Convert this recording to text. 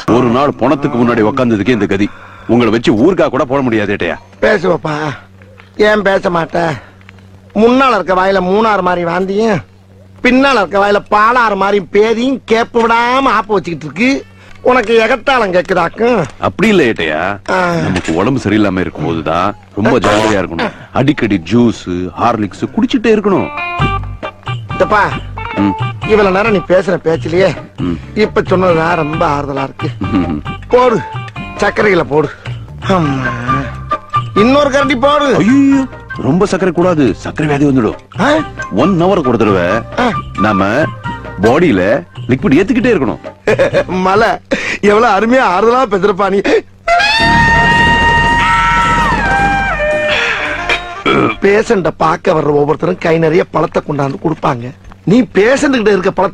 ஒரு நாள் பணத்துக்கு முன்னாடி உக்காந்ததுக்கே இந்த கதி உங்களை வச்சு ஊருக்கா கூட போட முடியாது ஏட்டையா பேசுவப்பா ஏன் பேச மாட்ட முன்னால இருக்க வாயில மூணாறு மாதிரி வாந்தியும் பின்னால இருக்க வாயில பாலாறு மாதிரி பேதியும் கேப்பு விடாம ஆப்ப வச்சுக்கிட்டு இருக்கு உனக்கு எகத்தாளம் கேக்குதாக்கும் அப்படி இல்ல ஏட்டையா ஆ. நமக்கு உடம்பு சரியில்லாம இருக்கும் போதுதான் ரொம்ப ஜாகிரதையா இருக்கணும் அடிக்கடி ஜூஸ் ஹார்லிக்ஸ் குடிச்சிட்டே இருக்கணும் இதப்பா ம். இவ்வளவு நேரம் நீ பேசுற பேச்சிலேயே ம். இப்ப சொன்னதுதான் ரொம்ப ஆறுதலா இருக்கு ம். போடு சர்க்கரைகளை போடு அம்மா. இன்னொரு கரண்டி போடு ஐயோ ரொம்ப சர்க்கரை கூடாது சர்க்கரை வியாதி வந்துடும் ஆ? ஒன் ஹவர் ஒரு தடவை ஆ. நாம பாடியில லிக்விட் ஏத்துக்கிட்டே இருக்கணும் மலை எவ்வளவு அருமையா ஆறுதலா பேசுறப்பா நீ பேஷண்ட பார்க்க வர்ற ஒவ்வொருத்தரும் கை நிறைய பழத்தை கொண்டாந்து கொடுப்பாங்க நீ பேஷண்ட் கிட்ட இருக்க பழத்தை